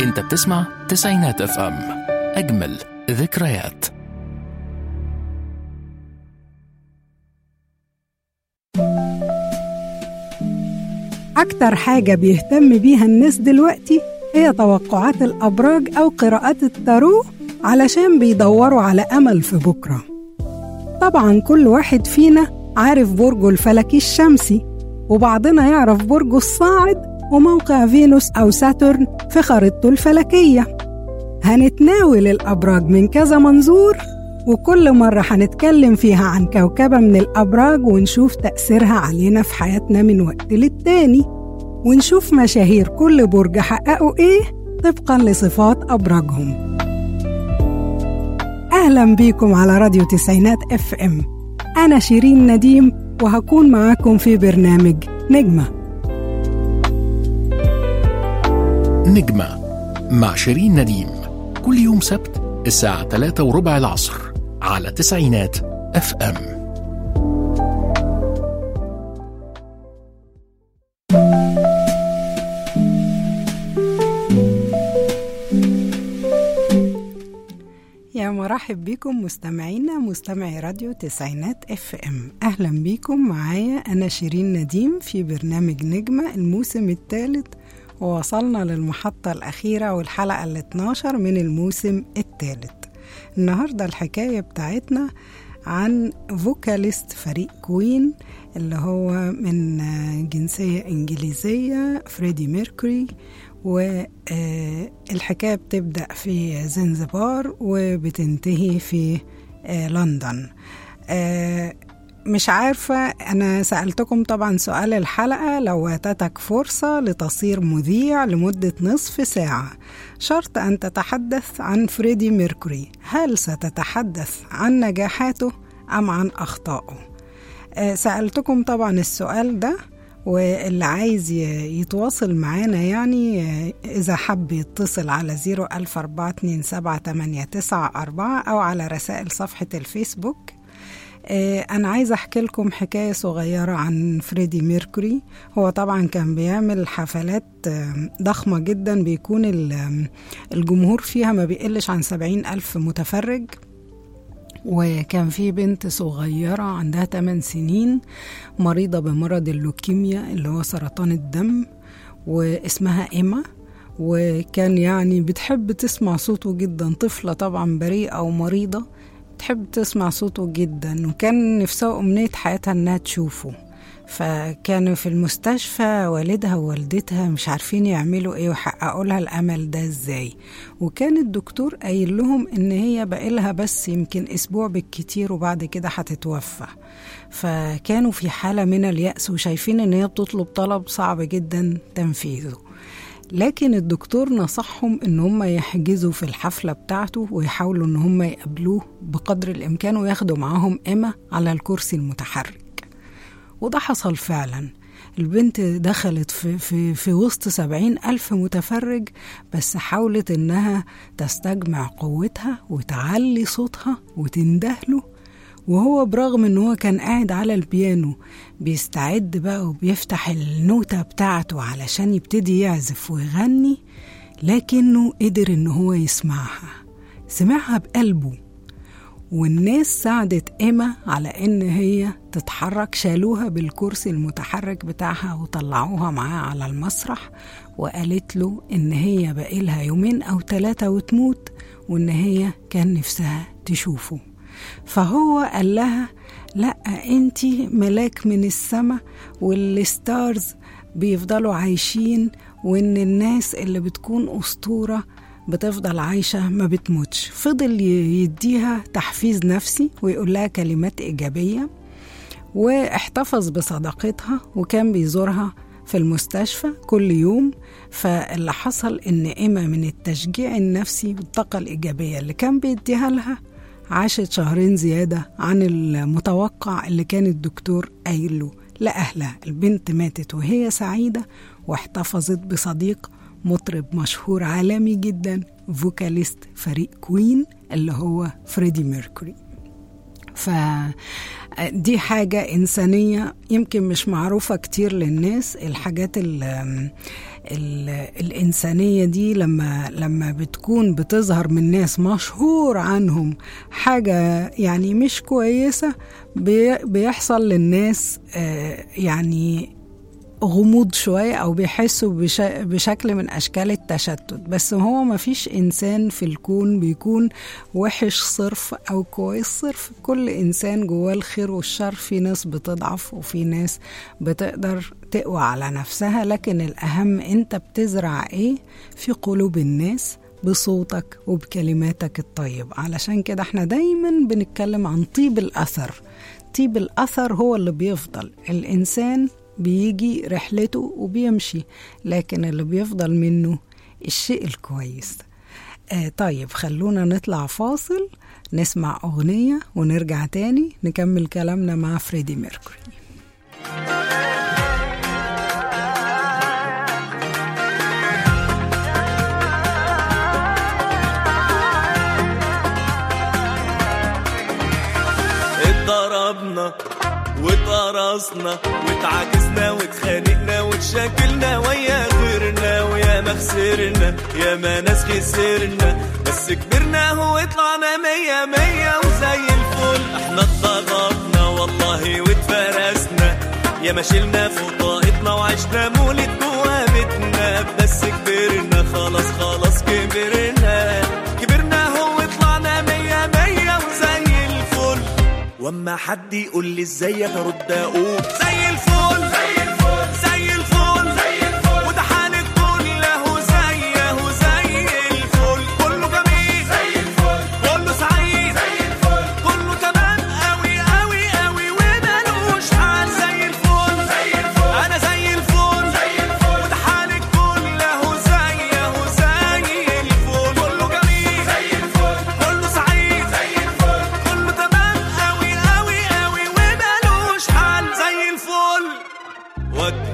انت بتسمع تسعينات اف ام اجمل ذكريات أكتر حاجة بيهتم بيها الناس دلوقتي هي توقعات الأبراج أو قراءات التارو علشان بيدوروا على أمل في بكرة طبعا كل واحد فينا عارف برجه الفلكي الشمسي وبعضنا يعرف برجه الصاعد وموقع فينوس أو ساترن في خريطته الفلكية هنتناول الأبراج من كذا منظور وكل مرة هنتكلم فيها عن كوكبة من الأبراج ونشوف تأثيرها علينا في حياتنا من وقت للتاني ونشوف مشاهير كل برج حققوا إيه طبقا لصفات أبراجهم أهلا بيكم على راديو تسعينات اف ام أنا شيرين نديم وهكون معاكم في برنامج نجمة نجمة مع شيرين نديم كل يوم سبت الساعة 3 وربع العصر على تسعينات اف ام يا مرحب بكم مستمعينا مستمعي راديو تسعينات اف ام اهلا بيكم معايا انا شيرين نديم في برنامج نجمة الموسم الثالث ووصلنا للمحطة الأخيرة والحلقة ال 12 من الموسم الثالث النهاردة الحكاية بتاعتنا عن فوكاليست فريق كوين اللي هو من جنسية إنجليزية فريدي ميركوري والحكاية بتبدأ في زنزبار وبتنتهي في لندن مش عارفة أنا سألتكم طبعا سؤال الحلقة لو أتتك فرصة لتصير مذيع لمدة نصف ساعة شرط أن تتحدث عن فريدي ميركوري هل ستتحدث عن نجاحاته أم عن أخطائه؟ سألتكم طبعا السؤال ده واللي عايز يتواصل معانا يعني إذا حب يتصل على 014278994 أو على رسائل صفحة الفيسبوك أنا عايزة أحكي لكم حكاية صغيرة عن فريدي ميركوري هو طبعا كان بيعمل حفلات ضخمة جدا بيكون الجمهور فيها ما بيقلش عن سبعين ألف متفرج وكان في بنت صغيرة عندها 8 سنين مريضة بمرض اللوكيميا اللي هو سرطان الدم واسمها إيما وكان يعني بتحب تسمع صوته جدا طفلة طبعا بريئة ومريضة بتحب تسمع صوته جدا وكان نفسها أمنية حياتها إنها تشوفه فكانوا في المستشفى والدها ووالدتها مش عارفين يعملوا ايه ويحققوا لها الامل ده ازاي وكان الدكتور قايل لهم ان هي بقالها بس يمكن اسبوع بالكتير وبعد كده هتتوفى فكانوا في حالة من اليأس وشايفين ان هي بتطلب طلب صعب جدا تنفيذه لكن الدكتور نصحهم ان هم يحجزوا في الحفلة بتاعته ويحاولوا ان هم يقابلوه بقدر الامكان وياخدوا معاهم اما على الكرسي المتحرك وده حصل فعلا البنت دخلت في, في, في وسط سبعين ألف متفرج بس حاولت إنها تستجمع قوتها وتعلي صوتها وتندهله وهو برغم إن هو كان قاعد على البيانو بيستعد بقى وبيفتح النوتة بتاعته علشان يبتدي يعزف ويغني لكنه قدر إن هو يسمعها سمعها بقلبه والناس ساعدت إيما على إن هي تتحرك شالوها بالكرسي المتحرك بتاعها وطلعوها معاه على المسرح وقالت له إن هي بقيلها يومين أو ثلاثة وتموت وإن هي كان نفسها تشوفه فهو قال لها لا انتي ملاك من السماء والستارز بيفضلوا عايشين وان الناس اللي بتكون اسطوره بتفضل عايشة ما بتموتش فضل يديها تحفيز نفسي ويقول لها كلمات إيجابية واحتفظ بصداقتها وكان بيزورها في المستشفى كل يوم فاللي حصل إن إما من التشجيع النفسي والطاقة الإيجابية اللي كان بيديها لها عاشت شهرين زيادة عن المتوقع اللي كان الدكتور قايله لأهلها البنت ماتت وهي سعيدة واحتفظت بصديق مطرب مشهور عالمي جدا فوكاليست فريق كوين اللي هو فريدي ميركوري دي حاجة إنسانية يمكن مش معروفة كتير للناس الحاجات ال ال الإنسانية دي لما لما بتكون بتظهر من ناس مشهور عنهم حاجة يعني مش كويسة بي- بيحصل للناس آه، يعني غموض شوية أو بيحسوا بش... بشكل من أشكال التشتت بس هو ما فيش إنسان في الكون بيكون وحش صرف أو كويس صرف كل إنسان جواه الخير والشر في ناس بتضعف وفي ناس بتقدر تقوى على نفسها لكن الأهم أنت بتزرع إيه في قلوب الناس بصوتك وبكلماتك الطيبة علشان كده احنا دايما بنتكلم عن طيب الأثر طيب الأثر هو اللي بيفضل الإنسان بيجي رحلته وبيمشي لكن اللي بيفضل منه الشيء الكويس آه طيب خلونا نطلع فاصل نسمع أغنية ونرجع تاني نكمل كلامنا مع فريدي ميركوري اتضربنا واتقرصنا واتعاكسنا واتخانقنا واتشاكلنا ويا غيرنا ويا ما خسرنا يا ما ناس خسرنا بس كبرنا وطلعنا مية مية وزي الفل احنا اتضربنا والله واتفرسنا يا ما شلنا فوق طاقتنا وعشنا مولد جوا بيتنا بس كبرنا خلاص خلاص كبرنا كبرنا وطلعنا مية مية وزي الفل واما حد يقول لي ازيك ارد اقول زي الفل زي الفل زي الفل زي الفل وده حال الكون له زيه زي الفل كله جميل زي الفل كله سعيد زي الفل كله تمام قوي قوي قوي ومالوش حال زي الفل زي الفل انا زي الفل زي الفل وده حال الكون له زيه زي الفل كله جميل زي الفل كله سعيد زي الفل كله تمام قوي قوي قوي ومالوش حال زي الفل ودي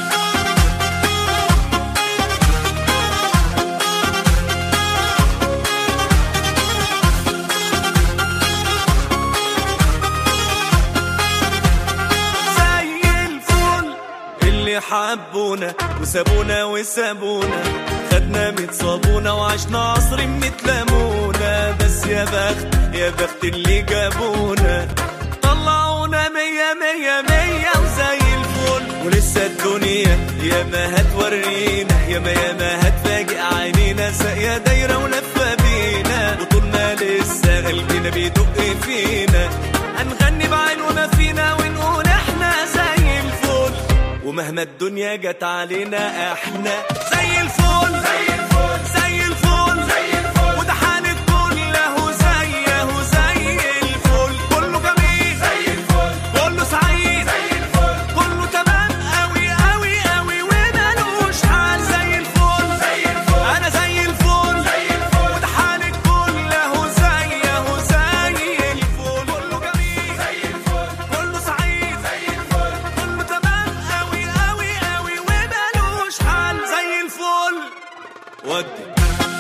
زي الفل اللي حبونا وسابونا وسابونا خدنا ميت صابونا وعشنا عصر متلمونا بس يا بخت يا بخت اللي جابونا طلعونا مية مية مية وزي الفل ولسه الدنيا يا ما هتورينا يا ما يا ما هتفاجئ عينينا ساقية دايرة ولفة بينا وطول ما لسه قلبنا بيدق فينا هنغني بعين وما فينا ونقول احنا زي الفل ومهما الدنيا جت علينا احنا زي الفل زي الفل زي الفل زي الفل وده حال الكون له زيه زي الفل كله جميل زي الفل كله سعيد زي الفل كله تمام قوي قوي قوي ومالوش حال زي الفل زي الفل انا زي الفل زي الفل وده حال الكون له زيه زي الفل كله جميل زي الفل كله سعيد زي الفل كله تمام قوي قوي قوي ومالوش حال زي الفل ودي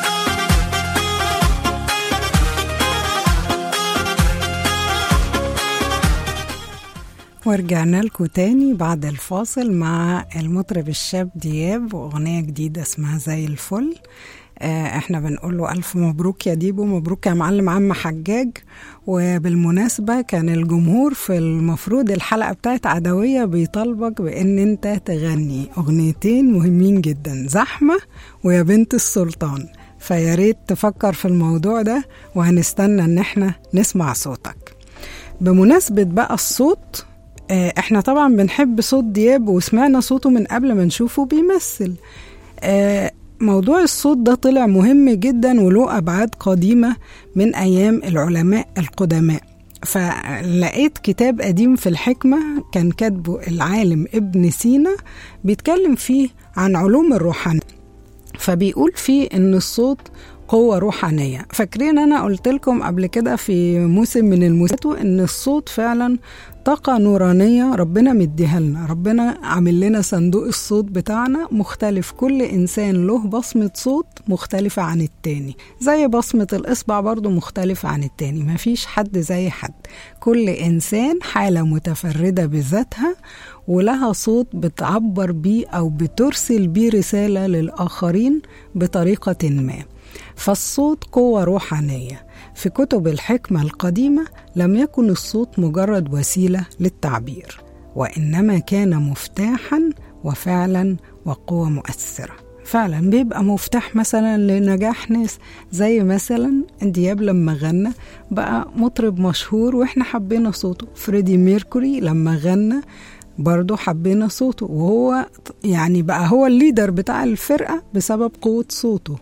ورجعنا لكم تاني بعد الفاصل مع المطرب الشاب دياب وأغنية جديدة اسمها زي الفل آه، احنا بنقول له ألف مبروك يا ديبو مبروك يا معلم عم حجاج وبالمناسبة كان الجمهور في المفروض الحلقة بتاعت عدوية بيطالبك بأن انت تغني أغنيتين مهمين جدا زحمة ويا بنت السلطان فيا ريت تفكر في الموضوع ده وهنستنى ان احنا نسمع صوتك بمناسبة بقى الصوت آه، احنا طبعا بنحب صوت دياب وسمعنا صوته من قبل ما نشوفه بيمثل آه، موضوع الصوت ده طلع مهم جدا وله أبعاد قديمة من أيام العلماء القدماء فلقيت كتاب قديم في الحكمة كان كاتبه العالم ابن سينا بيتكلم فيه عن علوم الروحانية فبيقول فيه ان الصوت قوة روحانية فاكرين انا قلت لكم قبل كده في موسم من الموسمات ان الصوت فعلا طاقة نورانية ربنا مديها لنا ربنا عامل لنا صندوق الصوت بتاعنا مختلف كل إنسان له بصمة صوت مختلفة عن التاني زي بصمة الإصبع برضو مختلفة عن التاني مفيش حد زي حد كل إنسان حالة متفردة بذاتها ولها صوت بتعبر بيه أو بترسل بيه رسالة للآخرين بطريقة ما فالصوت قوة روحانية في كتب الحكمة القديمة لم يكن الصوت مجرد وسيلة للتعبير وإنما كان مفتاحا وفعلا وقوة مؤثرة فعلا بيبقى مفتاح مثلا لنجاح ناس زي مثلا دياب لما غنى بقى مطرب مشهور واحنا حبينا صوته فريدي ميركوري لما غنى برضه حبينا صوته وهو يعني بقى هو الليدر بتاع الفرقة بسبب قوة صوته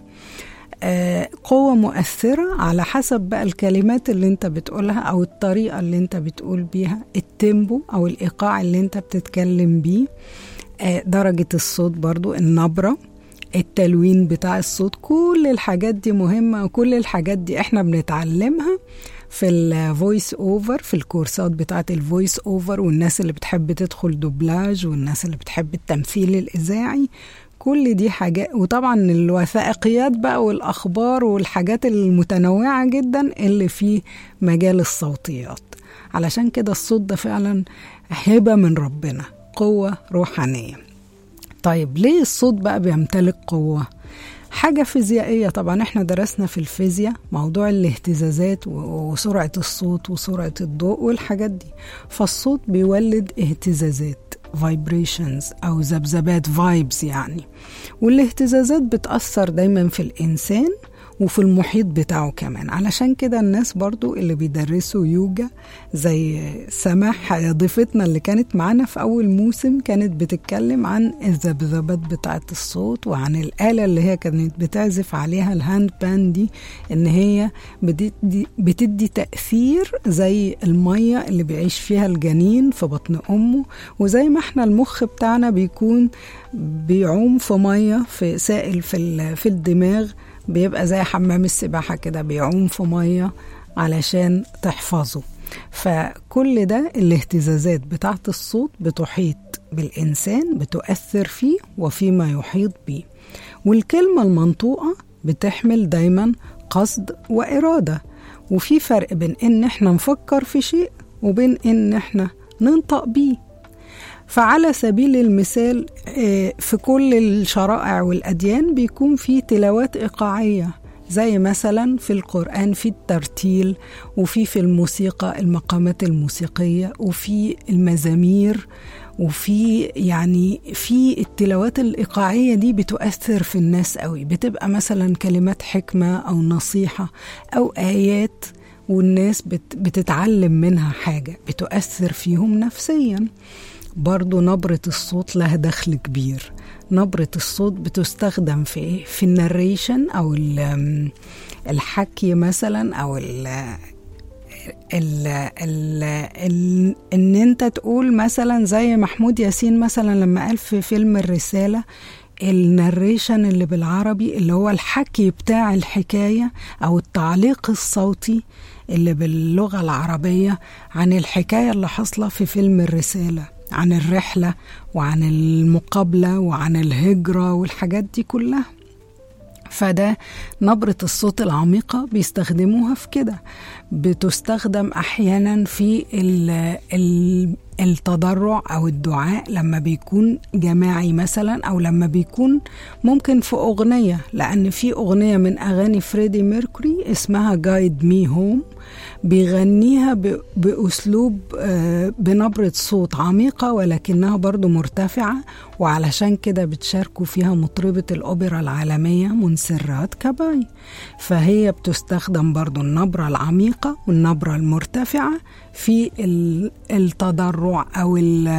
آه، قوة مؤثرة على حسب بقى الكلمات اللي انت بتقولها او الطريقة اللي انت بتقول بيها التيمبو او الايقاع اللي انت بتتكلم بيه آه، درجة الصوت برضو النبرة التلوين بتاع الصوت كل الحاجات دي مهمة وكل الحاجات دي احنا بنتعلمها في الفويس اوفر في الكورسات بتاعه الفويس اوفر والناس اللي بتحب تدخل دوبلاج والناس اللي بتحب التمثيل الاذاعي كل دي حاجات وطبعا الوثائقيات بقى والاخبار والحاجات المتنوعه جدا اللي في مجال الصوتيات علشان كده الصوت ده فعلا هبه من ربنا قوه روحانيه طيب ليه الصوت بقى بيمتلك قوه حاجة فيزيائية طبعا احنا درسنا في الفيزياء موضوع الاهتزازات وسرعة الصوت وسرعة الضوء والحاجات دي فالصوت بيولد اهتزازات vibrations أو ذبذبات vibes يعني والاهتزازات بتأثر دايما في الإنسان وفي المحيط بتاعه كمان علشان كده الناس برضو اللي بيدرسوا يوجا زي سماح ضيفتنا اللي كانت معانا في أول موسم كانت بتتكلم عن الذبذبات بتاعة الصوت وعن الآلة اللي هي كانت بتعزف عليها الهاند بان دي إن هي بتدي, بتدي تأثير زي المية اللي بيعيش فيها الجنين في بطن أمه وزي ما احنا المخ بتاعنا بيكون بيعوم في مية في سائل في, في الدماغ بيبقى زي حمام السباحة كده بيعوم في مية علشان تحفظه فكل ده الاهتزازات بتاعت الصوت بتحيط بالإنسان بتؤثر فيه وفيما يحيط به والكلمة المنطوقة بتحمل دايما قصد وإرادة وفي فرق بين إن إحنا نفكر في شيء وبين إن إحنا ننطق بيه فعلى سبيل المثال في كل الشرائع والأديان بيكون في تلاوات إيقاعية زي مثلا في القرآن في الترتيل وفي في الموسيقى المقامات الموسيقية وفي المزامير وفي يعني في التلاوات الإيقاعية دي بتؤثر في الناس قوي بتبقى مثلا كلمات حكمة أو نصيحة أو آيات والناس بتتعلم منها حاجة بتؤثر فيهم نفسياً برضو نبرة الصوت لها دخل كبير نبرة الصوت بتستخدم في ايه؟ في الناريشن او الحكي مثلا او ال ال ال ال ان انت تقول مثلا زي محمود ياسين مثلا لما قال في فيلم الرسالة الناريشن اللي بالعربي اللي هو الحكي بتاع الحكاية او التعليق الصوتي اللي باللغة العربية عن الحكاية اللي حاصلة في فيلم الرسالة عن الرحلة وعن المقابلة وعن الهجرة والحاجات دي كلها فده نبرة الصوت العميقة بيستخدموها في كده بتستخدم أحيانا في ال ال التضرع أو الدعاء لما بيكون جماعي مثلا أو لما بيكون ممكن في أغنية لأن في أغنية من أغاني فريدي ميركوري اسمها جايد مي هوم بيغنيها بأسلوب بنبرة صوت عميقة ولكنها برضو مرتفعة وعلشان كده بتشاركوا فيها مطربة الأوبرا العالمية منسرات كاباي فهي بتستخدم برضو النبرة العميقة والنبرة المرتفعة في التضرع أو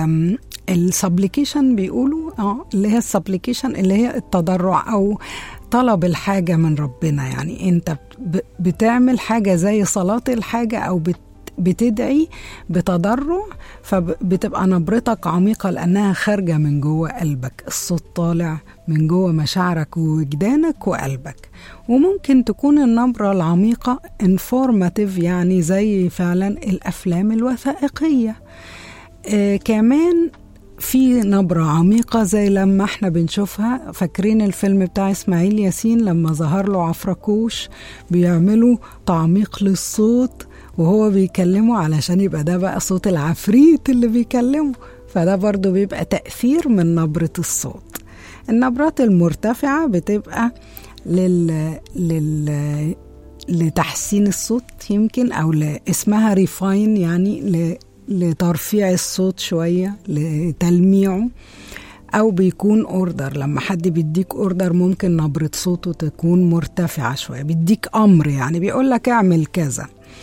السبليكيشن بيقولوا اه اللي هي السبليكيشن اللي هي التضرع أو طلب الحاجة من ربنا يعني انت بتعمل حاجة زي صلاة الحاجة أو بت بتدعي بتضرع فبتبقى نبرتك عميقة لأنها خارجة من جوه قلبك الصوت طالع من جوه مشاعرك ووجدانك وقلبك وممكن تكون النبرة العميقة انفورماتيف يعني زي فعلا الأفلام الوثائقية آه كمان في نبرة عميقة زي لما احنا بنشوفها فاكرين الفيلم بتاع اسماعيل ياسين لما ظهر له عفركوش بيعملوا تعميق للصوت وهو بيكلمه علشان يبقى ده بقى صوت العفريت اللي بيكلمه فده برضو بيبقى تأثير من نبرة الصوت النبرات المرتفعة بتبقى لل... لل... لتحسين الصوت يمكن أو ل... اسمها ريفاين يعني ل... لترفيع الصوت شوية لتلميعه أو بيكون أوردر لما حد بيديك أوردر ممكن نبرة صوته تكون مرتفعة شوية بيديك أمر يعني بيقول لك اعمل كذا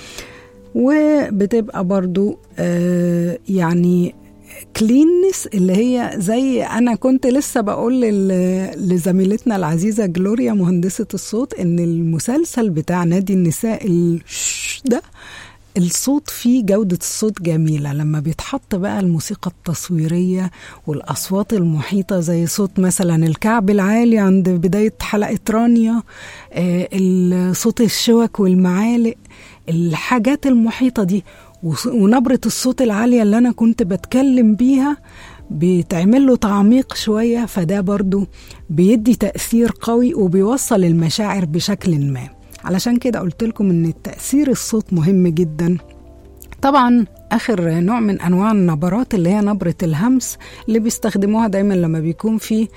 وبتبقى برضو آه يعني كلينس اللي هي زي انا كنت لسه بقول لزميلتنا العزيزه جلوريا مهندسه الصوت ان المسلسل بتاع نادي النساء ده الصوت فيه جودة الصوت جميلة لما بيتحط بقى الموسيقى التصويرية والأصوات المحيطة زي صوت مثلا الكعب العالي عند بداية حلقة رانيا آه صوت الشوك والمعالق الحاجات المحيطة دي ونبرة الصوت العالية اللي أنا كنت بتكلم بيها بيتعمل له تعميق شوية فده برضو بيدي تأثير قوي وبيوصل المشاعر بشكل ما علشان كده قلت لكم ان تأثير الصوت مهم جدا طبعا اخر نوع من انواع النبرات اللي هي نبره الهمس اللي بيستخدموها دايما لما بيكون في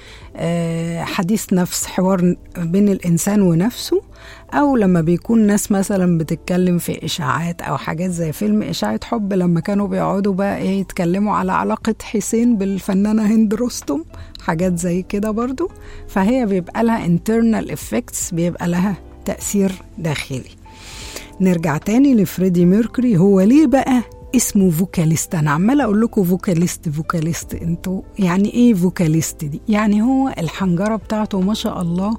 حديث نفس حوار بين الانسان ونفسه او لما بيكون ناس مثلا بتتكلم في اشاعات او حاجات زي فيلم اشاعه حب لما كانوا بيقعدوا بقى ايه يتكلموا على علاقه حسين بالفنانه هند رستم حاجات زي كده برضو فهي بيبقى لها internal effects بيبقى لها تاثير داخلي نرجع تاني لفريدي ميركوري هو ليه بقى اسمه فوكاليست انا عماله اقول لكم فوكاليست فوكاليست انتوا يعني ايه فوكاليست دي يعني هو الحنجره بتاعته ما شاء الله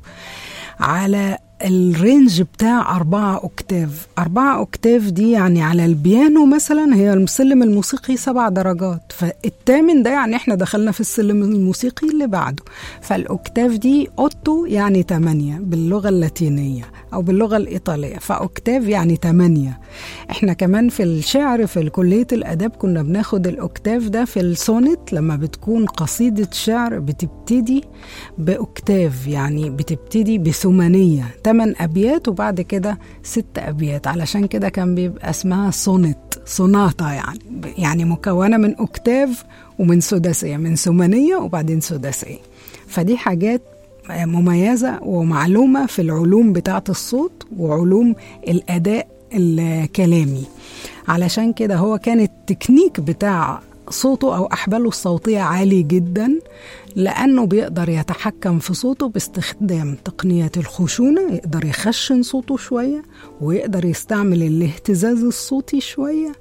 على الرينج بتاع أربعة أكتاف أربعة أكتاف دي يعني على البيانو مثلا هي السلم الموسيقي سبع درجات فالتامن ده يعني احنا دخلنا في السلم الموسيقي اللي بعده فالأكتاف دي أوتو يعني تمانية باللغة اللاتينية أو باللغة الإيطالية فأكتاف يعني تمانية احنا كمان في الشعر في كلية الأداب كنا بناخد الأكتاف ده في السونت لما بتكون قصيدة شعر بتبتدي بأكتاف يعني بتبتدي بثمانية تمن أبيات وبعد كده ست أبيات علشان كده كان بيبقى اسمها سونت سوناتا يعني يعني مكونة من أكتاف ومن سداسية من ثمانية وبعدين سداسية فدي حاجات مميزة ومعلومة في العلوم بتاعة الصوت وعلوم الأداء الكلامي علشان كده هو كان التكنيك بتاع صوته أو أحباله الصوتية عالي جدا لأنه بيقدر يتحكم في صوته باستخدام تقنيات الخشونة يقدر يخشن صوته شوية ويقدر يستعمل الاهتزاز الصوتي شوية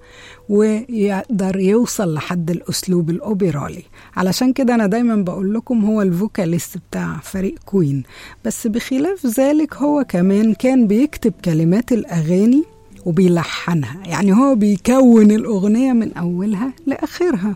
ويقدر يوصل لحد الأسلوب الأوبرالي علشان كده أنا دايما بقول لكم هو الفوكاليست بتاع فريق كوين بس بخلاف ذلك هو كمان كان بيكتب كلمات الأغاني وبيلحنها يعني هو بيكون الأغنية من أولها لآخرها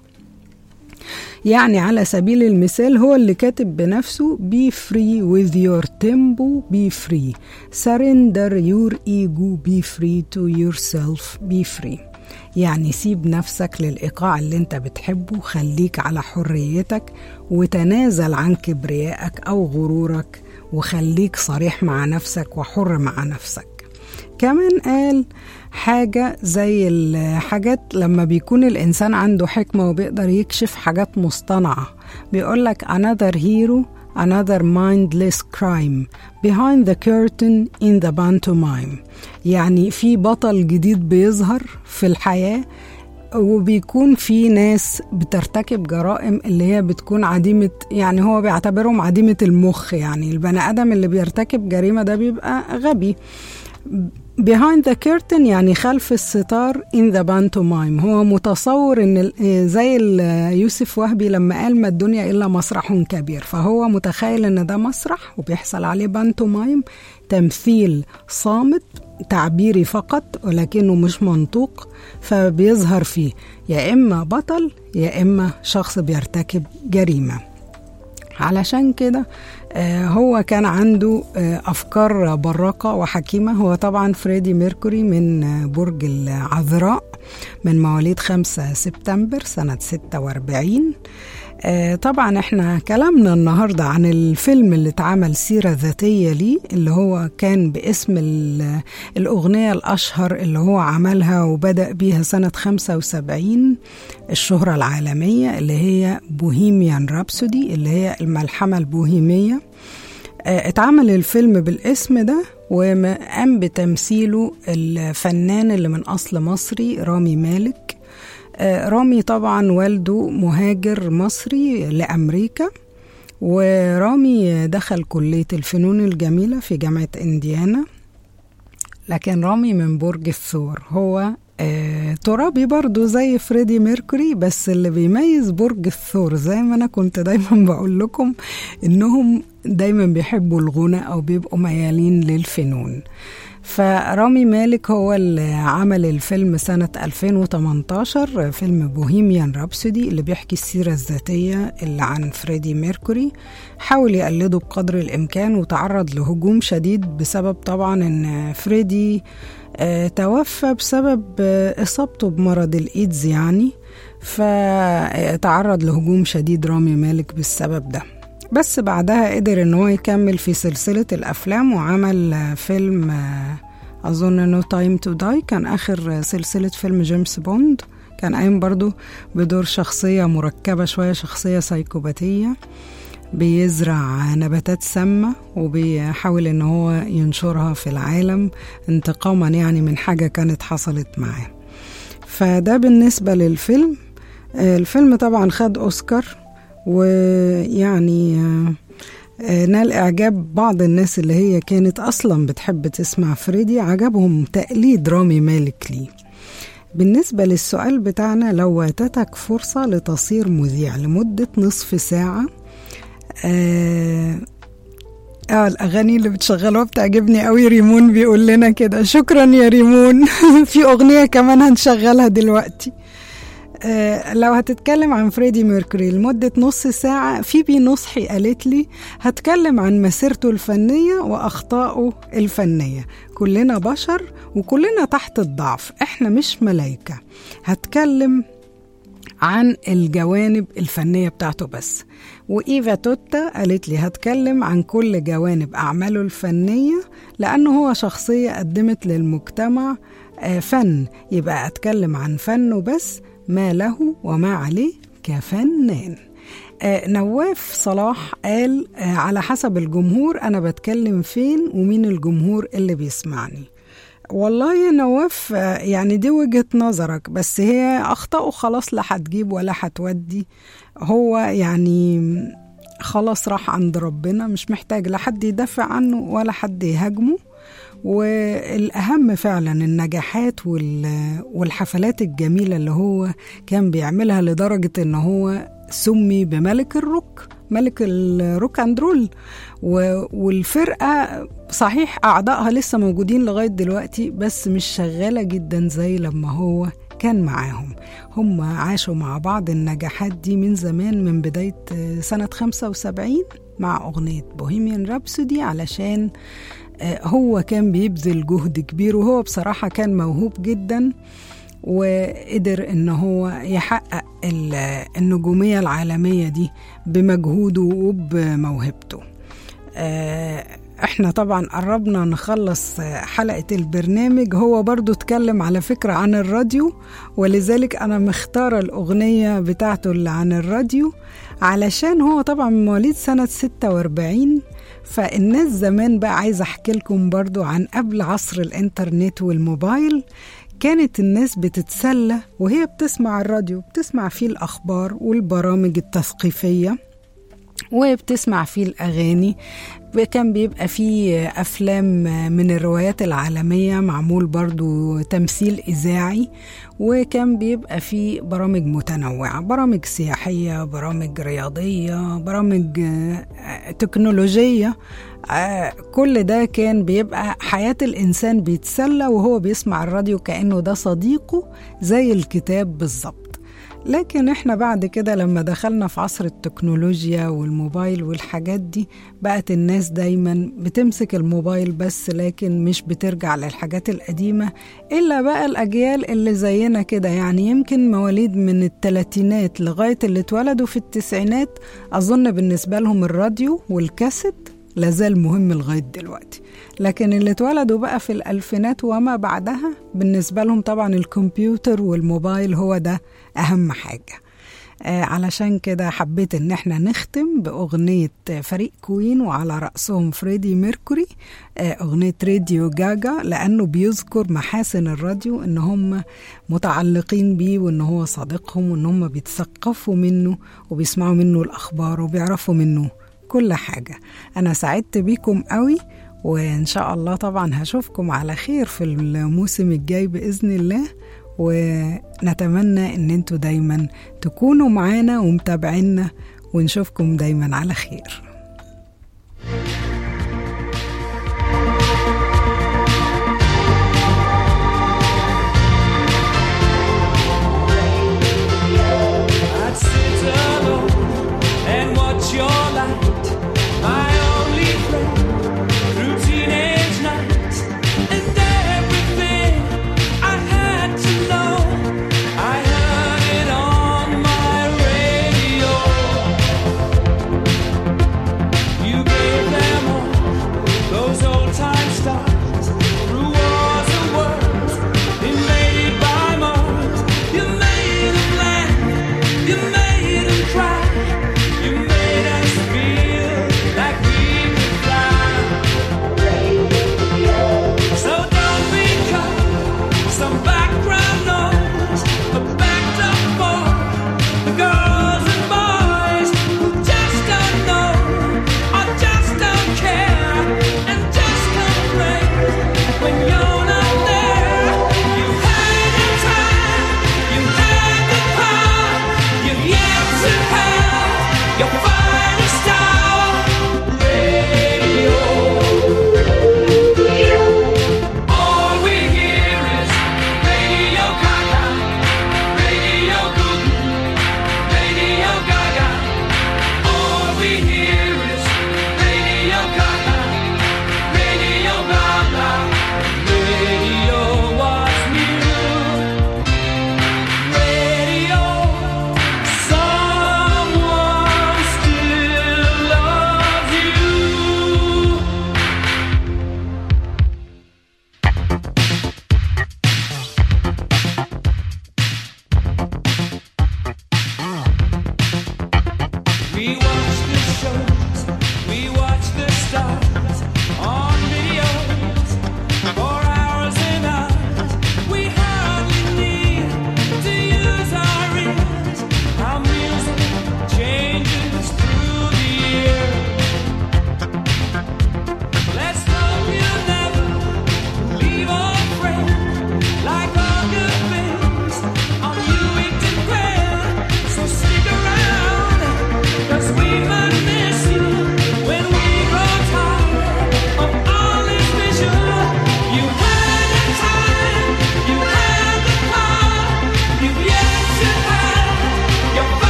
يعني على سبيل المثال هو اللي كاتب بنفسه be free with your tempo be free surrender your ego be free to yourself be free يعني سيب نفسك للإيقاع اللي انت بتحبه خليك على حريتك وتنازل عن كبريائك أو غرورك وخليك صريح مع نفسك وحر مع نفسك كمان قال حاجة زي الحاجات لما بيكون الإنسان عنده حكمة وبيقدر يكشف حاجات مصطنعة بيقولك another hero another mindless crime behind the curtain in the pantomime يعني في بطل جديد بيظهر في الحياة وبيكون في ناس بترتكب جرائم اللي هي بتكون عديمة يعني هو بيعتبرهم عديمة المخ يعني البني آدم اللي بيرتكب جريمة ده بيبقى غبي behind the curtain يعني خلف الستار in the pantomime هو متصور ان زي يوسف وهبي لما قال ما الدنيا الا مسرح كبير فهو متخيل ان ده مسرح وبيحصل عليه بانتومايم تمثيل صامت تعبيري فقط ولكنه مش منطوق فبيظهر فيه يا اما بطل يا اما شخص بيرتكب جريمه علشان كده هو كان عنده أفكار براقة وحكيمة هو طبعا فريدي ميركوري من برج العذراء من مواليد 5 سبتمبر سنة 46 آه، طبعا احنا كلامنا النهاردة عن الفيلم اللي اتعمل سيرة ذاتية ليه اللي هو كان باسم ال- الأغنية الأشهر اللي هو عملها وبدأ بيها سنة 75 الشهرة العالمية اللي هي بوهيميان رابسودي اللي هي الملحمة البوهيمية آه، اتعمل الفيلم بالاسم ده وقام بتمثيله الفنان اللي من أصل مصري رامي مالك آه، رامي طبعا والده مهاجر مصري لأمريكا ورامي دخل كلية الفنون الجميلة في جامعة إنديانا لكن رامي من برج الثور هو آه، ترابي برضو زي فريدي ميركوري بس اللي بيميز برج الثور زي ما أنا كنت دايما بقول لكم إنهم دايما بيحبوا الغنى أو بيبقوا ميالين للفنون فرامي مالك هو اللي عمل الفيلم سنة 2018 فيلم بوهيميان رابسودي اللي بيحكي السيرة الذاتية اللي عن فريدي ميركوري حاول يقلده بقدر الإمكان وتعرض لهجوم شديد بسبب طبعا إن فريدي آه، توفى بسبب آه، إصابته بمرض الإيدز يعني فتعرض لهجوم شديد رامي مالك بالسبب ده بس بعدها قدر ان هو يكمل في سلسلة الافلام وعمل آه، فيلم آه، اظن نو تايم تو داي كان اخر سلسلة فيلم جيمس بوند كان قايم برضو بدور شخصية مركبة شوية شخصية سايكوباتية بيزرع نباتات سامة وبيحاول ان هو ينشرها في العالم انتقاما يعني من حاجة كانت حصلت معاه فده بالنسبة للفيلم آه، الفيلم طبعا خد أوسكار ويعني آه، آه، نال إعجاب بعض الناس اللي هي كانت أصلا بتحب تسمع فريدي عجبهم تقليد رامي مالك ليه بالنسبة للسؤال بتاعنا لو واتتك فرصة لتصير مذيع لمدة نصف ساعة آه, اه الاغاني اللي بتشغلوها بتعجبني قوي ريمون بيقول لنا كده شكرا يا ريمون في اغنيه كمان هنشغلها دلوقتي آه لو هتتكلم عن فريدي ميركوري لمدة نص ساعة فيبي نصحي قالت لي هتكلم عن مسيرته الفنية وأخطائه الفنية كلنا بشر وكلنا تحت الضعف احنا مش ملايكة هتكلم عن الجوانب الفنية بتاعته بس وإيفا توتا قالت لي هتكلم عن كل جوانب أعماله الفنية لأنه هو شخصية قدمت للمجتمع آه، فن يبقى أتكلم عن فنه بس ما له وما عليه كفنان آه، نواف صلاح قال آه، على حسب الجمهور أنا بتكلم فين ومين الجمهور اللي بيسمعني والله يا نواف آه، يعني دي وجهة نظرك بس هي أخطاؤه خلاص لا هتجيب ولا هتودي هو يعني خلاص راح عند ربنا مش محتاج لا حد يدافع عنه ولا حد يهاجمه والأهم فعلا النجاحات وال- والحفلات الجميلة اللي هو كان بيعملها لدرجة إن هو سمي بملك الروك ملك الروك اند رول و- والفرقة صحيح أعضائها لسه موجودين لغاية دلوقتي بس مش شغالة جدا زي لما هو كان معاهم هم عاشوا مع بعض النجاحات دي من زمان من بداية آه، سنة 75 مع أغنية بوهيميان رابسودي علشان آه، هو كان بيبذل جهد كبير وهو بصراحة كان موهوب جدا وقدر ان هو يحقق ال- النجومية العالمية دي بمجهوده وبموهبته آه، احنا طبعا قربنا نخلص آه، حلقة البرنامج هو برضو اتكلم على فكرة عن الراديو ولذلك انا مختارة الاغنية بتاعته اللي عن الراديو علشان هو طبعا من مواليد سنة 46 فالناس زمان بقى عايزة احكي لكم برضو عن قبل عصر الانترنت والموبايل كانت الناس بتتسلى وهي بتسمع الراديو بتسمع فيه الأخبار والبرامج التثقيفية وبتسمع فيه الأغاني كان بيبقى فيه أفلام من الروايات العالمية معمول برضو تمثيل إذاعي وكان بيبقى فيه برامج متنوعة برامج سياحية برامج رياضية برامج آه، تكنولوجية آه، كل ده كان بيبقى حياة الإنسان بيتسلى وهو بيسمع الراديو كأنه ده صديقه زي الكتاب بالظبط لكن احنا بعد كده لما دخلنا في عصر التكنولوجيا والموبايل والحاجات دي بقت الناس دايما بتمسك الموبايل بس لكن مش بترجع للحاجات القديمة إلا بقى الأجيال اللي زينا كده يعني يمكن مواليد من التلاتينات لغاية اللي اتولدوا في التسعينات أظن بالنسبة لهم الراديو والكاسيت لازال مهم لغاية دلوقتي لكن اللي اتولدوا بقى في الألفينات وما بعدها بالنسبة لهم طبعا الكمبيوتر والموبايل هو ده أهم حاجة آه علشان كده حبيت ان احنا نختم باغنية فريق كوين وعلى رأسهم فريدي ميركوري آه اغنية راديو جاجا لانه بيذكر محاسن الراديو ان هم متعلقين بيه وان هو صديقهم وان هم بيتثقفوا منه وبيسمعوا منه الاخبار وبيعرفوا منه كل حاجة أنا سعدت بيكم قوي وإن شاء الله طبعا هشوفكم على خير في الموسم الجاي بإذن الله ونتمنى إن انتوا دايما تكونوا معانا ومتابعينا ونشوفكم دايما على خير I'd sit alone and watch your light, my only friend.